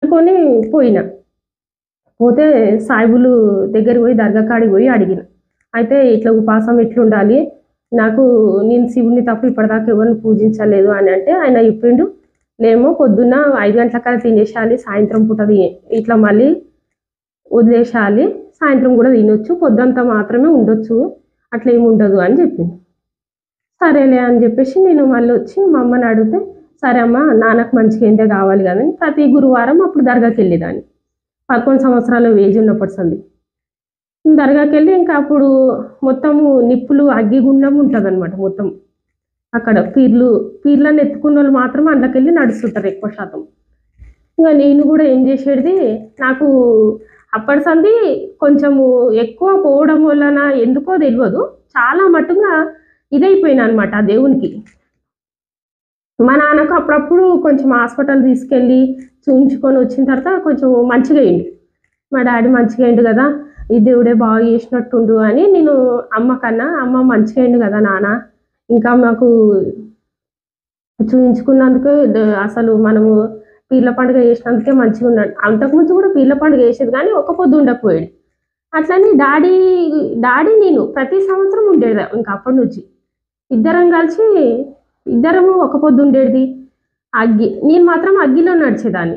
పట్టుకొని పోయినా పోతే సాయిబులు దగ్గరికి పోయి దర్గా కాడికి పోయి అడిగిన అయితే ఇట్లా ఉపాసం ఎట్లుండాలి నాకు నేను శివుని తప్ప ఇప్పటిదాకా ఎవరిని పూజించలేదు అని అంటే ఆయన చెప్పిండు లేమో పొద్దున్న ఐదు గంటలకల్లా తినేసేయాలి సాయంత్రం పూట తి- ఇట్లా మళ్ళీ వదిలేసేయాలి సాయంత్రం కూడా తినొచ్చు పొద్దంతా మాత్రమే ఉండొచ్చు అట్లా ఏమి ఉండదు అని చెప్పింది సరేలే అని చెప్పేసి నేను మళ్ళీ వచ్చి మా అమ్మని అడిగితే సరే అమ్మ నాన్నకు మంచిగా ఏంటే కావాలి కానీ ప్రతి గురువారం అప్పుడు దర్గాకి వెళ్ళేదాన్ని పదకొండు సంవత్సరాల ఏజ్ ఉన్నప్పటి సంది దర్గాకి వెళ్ళి ఇంకా అప్పుడు మొత్తము నిప్పులు అగ్గిగుండం ఉంటుంది అనమాట మొత్తం అక్కడ పీర్లు పీర్లను ఎత్తుకున్న వాళ్ళు మాత్రం అందులోకి వెళ్ళి నడుస్తుంటారు ఎక్కువ శాతం ఇంకా నేను కూడా ఏం చేసేది నాకు అప్పటి సంది కొంచెము ఎక్కువ పోవడం వలన ఎందుకో తెలియదు చాలా మట్టుగా ఇదైపోయినా అనమాట ఆ దేవునికి మా నాన్నకు అప్పుడప్పుడు కొంచెం హాస్పిటల్ తీసుకెళ్ళి చూయించుకొని వచ్చిన తర్వాత కొంచెం మంచిగా అయింది మా డాడీ మంచిగా అయిండు కదా ఈ దేవుడే బాగా చేసినట్టుండు అని నేను అమ్మ కన్నా అమ్మ మంచిగా అయిండు కదా నాన్న ఇంకా మాకు చూయించుకున్నందుకు ద- అసలు మనము పీర్ల పండుగ చేసినందుకే మంచిగా ఉన్నాడు అంతకుముందు కూడా పీర్ల పండుగ చేసేది కానీ ఒక పొద్దు ఉండకపోయాడు అట్లని డాడీ డాడీ నేను ప్రతి సంవత్సరం ఉండేది ఇంకా అప్పటి నుంచి ఇద్దరం కలిసి ఇద్దరము ఒక పొద్దు ఉండేది అగ్గి నేను మాత్రం అగ్గిలో నడిచేదాన్ని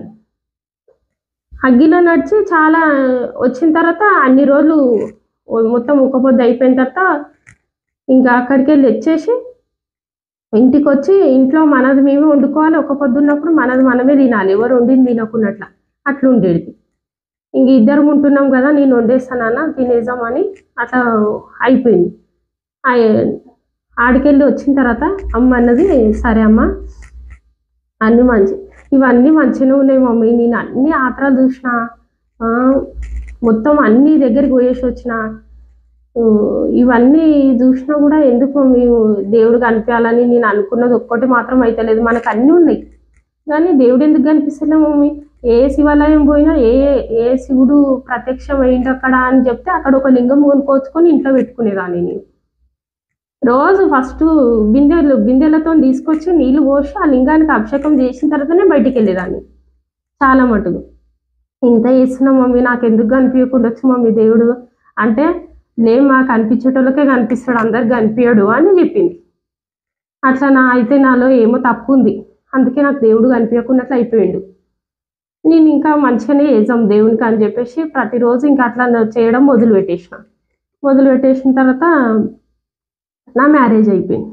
అగ్గిలో నడిచి చాలా వచ్చిన తర్వాత అన్ని రోజులు ఓ- మొత్తం ఒక పొద్దు అయిపోయిన తర్వాత ఇంకా అక్కడికి వెళ్ళి వచ్చేసి ఇంటికి వచ్చి ఇంట్లో మనది మేమే వండుకోవాలి ఒక పొద్దున్నప్పుడు మనది మనమే తినాలి ఎవరు వండింది తినకున్నట్ల అట్లా ఉండేది ఇంక ఇద్దరం ఉంటున్నాం కదా నేను వండేస్తానన్న తినేద్దామని అట్లా అయిపోయింది ఆయ- ఆడికెళ్ళి వచ్చిన తర్వాత అమ్మ అన్నది సరే అమ్మ అన్నీ మంచి ఇవన్నీ మంచిగానే ఉన్నాయి మమ్మీ నేను అన్ని ఆత్రాలు చూసిన ఆ, మొత్తం అన్ని దగ్గరికి పోయేసి వచ్చిన ఊ, ఇవన్నీ చూసినా కూడా ఎందుకు మేము దేవుడు కనిపించాలని నేను అనుకున్నది ఒక్కటి మాత్రం అయితలేదు మనకు అన్నీ ఉన్నాయి కానీ దేవుడు ఎందుకు కనిపిస్తలే మమ్మీ ఏ శివాలయం పోయినా ఏ ఏ శివుడు ప్రత్యక్షం అయింది అక్కడ అని చెప్తే అక్కడ ఒక లింగం కొనుక్కొచ్చుకొని ఇంట్లో పెట్టుకునేదాన్ని నేను రోజు ఫస్ట్ బిందెలు బిందెలతో తీసుకొచ్చి నీళ్లు పోసి ఆ లింగానికి అభిషేకం చేసిన తర్వాతనే బయటికి వెళ్ళేదాన్ని చాలా మటుకు ఇంత చేస్తున్నా మమ్మీ నాకు ఎందుకు కనిపించకుండా వచ్చు మమ్మీ దేవుడు అంటే లే మాకు కనిపించేటోళ్ళకే కనిపిస్తాడు అందరికి కనిపించడు అని చెప్పింది అట్లా నా అయితే నాలో ఏమో తప్పు ఉంది అందుకే నాకు దేవుడు కనిపించకున్నట్లు అయిపోయిండు నేను ఇంకా మంచిగానే చేద్దాం దేవునికి అని చెప్పేసి ప్రతిరోజు ఇంకా అట్లా నా చేయడం మొదలు పెట్టేసిన మొదలు పెట్టేసిన తర్వాత నా మ్యారేజ్ అయిపోయింది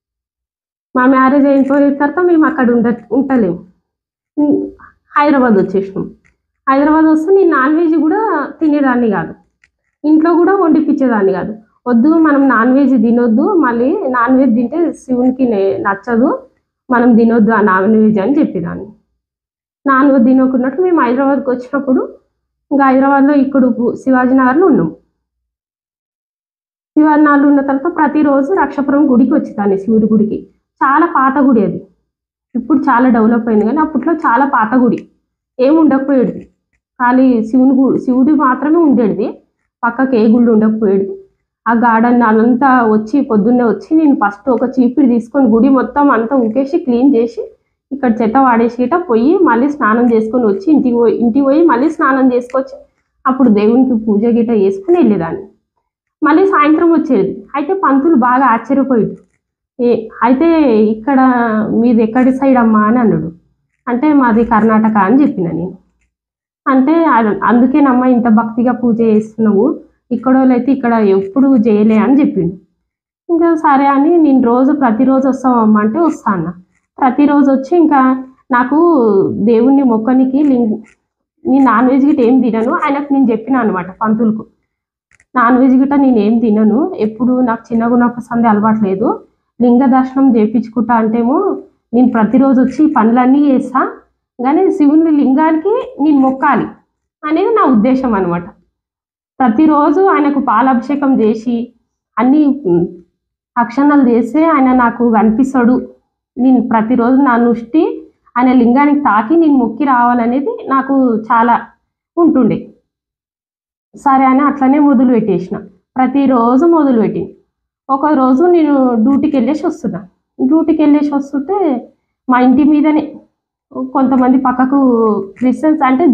మా మ్యారేజ్ అయిపోయిన తర్వాత మేము అక్కడ ఉండ ఉంటలేము ఉం, హైదరాబాద్ వచ్చేసినాం హైదరాబాద్ వస్తే నేను నాన్ వెజ్ కూడా తినేదాన్ని కాదు ఇంట్లో కూడా వండిపించేదాన్ని కాదు వద్దు మనం నాన్ వెజ్ తినొద్దు మళ్ళీ నాన్ వెజ్ తింటే శివునికి నే- నచ్చదు మనం తినొద్దు ఆ నాన్ వెజ్ అని చెప్పేదాన్ని నాన్ వెజ్ తినకున్నట్టు మేము హైదరాబాద్కి వచ్చినప్పుడు ఇంకా హైదరాబాద్లో ఇక్కడ శివాజీ నగర్లో ఉన్నాం శివాజీనగర్లో ఉన్న తర్వాత ప్రతిరోజు రక్షపురం గుడికి వచ్చేదాన్ని శివుడి గుడికి చాలా పాత గుడి అది ఇప్పుడు చాలా డెవలప్ అయింది కానీ అప్పట్లో చాలా పాత గుడి ఏమి ఉండకపోయేది ఖాళీ శివుని గు శివుడి మాత్రమే ఉండేది పక్కకి ఏ గుళ్ళు ఉండకపోయేది ఆ గార్డెన్ అదంతా వచ్చి పొద్దున్నే వచ్చి నేను ఫస్ట్ ఒక చీపిరి తీసుకొని గుడి మొత్తం అంతా ఉకేసి క్లీన్ చేసి ఇక్కడ చెత్త వాడేసి గిట్ట పోయి మళ్ళీ స్నానం చేసుకొని వచ్చి ఇంటికి పోయి ఇంటికి పోయి మళ్ళీ స్నానం చేసుకొచ్చి అప్పుడు దేవునికి పూజ గిట్ట చేసుకుని వెళ్ళేదాన్ని మళ్ళీ సాయంత్రం వచ్చేది అయితే పంతులు బాగా ఆశ్చర్యపోయాడు ఏ అయితే ఇక్కడ మీది ఎక్కడి సైడ్ అమ్మా అని అన్నాడు అంటే మాది కర్ణాటక అని చెప్పిన నేను అంటే అ- అందుకేనమ్మా ఇంత భక్తిగా పూజ చేస్తున్నావు ఇక్కడ అయితే ఇక్కడ ఎప్పుడు చేయలే అని చెప్పిండు ఇంకా సరే అని నేను రోజు ప్రతిరోజు వస్తావమ్మా అంటే వస్తా అన్న ప్రతిరోజు వచ్చి ఇంకా నాకు దేవుణ్ణి మొక్కనికి లింగ్ నేను నాన్ వెజ్ గిట్ట ఏం తినను ఆయనకు నేను చెప్పిన అనమాట పంతులకు నాన్ వెజ్ గిట్ట నేను ఏం తినను ఎప్పుడు నాకు చిన్నగా ఉన్నప్పుడు సందే అలవాట్లేదు లింగ దర్శనం చేయించుకుంటా అంటేమో నేను ప్రతిరోజు వచ్చి ఈ పనులన్నీ చేస్తా కానీ శివుని లింగానికి నేను మొక్కాలి అనేది నా ఉద్దేశం అనమాట ప్రతిరోజు ఆయనకు పాలాభిషేకం చేసి అన్ని ఉమ్, అక్షణాలు చేస్తే ఆయన నాకు కనిపిస్తాడు నేను ప్రతిరోజు నా నుష్టి ఆయన లింగానికి తాకి నేను మొక్కి రావాలనేది నాకు చాలా ఉంటుండే సరే అని అట్లనే మొదలు పెట్టేసిన ప్రతిరోజు మొదలు పెట్టింది ఒక రోజు నేను డ్యూటీకి వెళ్ళేసి వస్తున్నా డ్యూటీకి వెళ్ళేసి వస్తుంటే మా ఇంటి మీదనే కొంతమంది పక్కకు క్రిస్టియన్స్ అంటే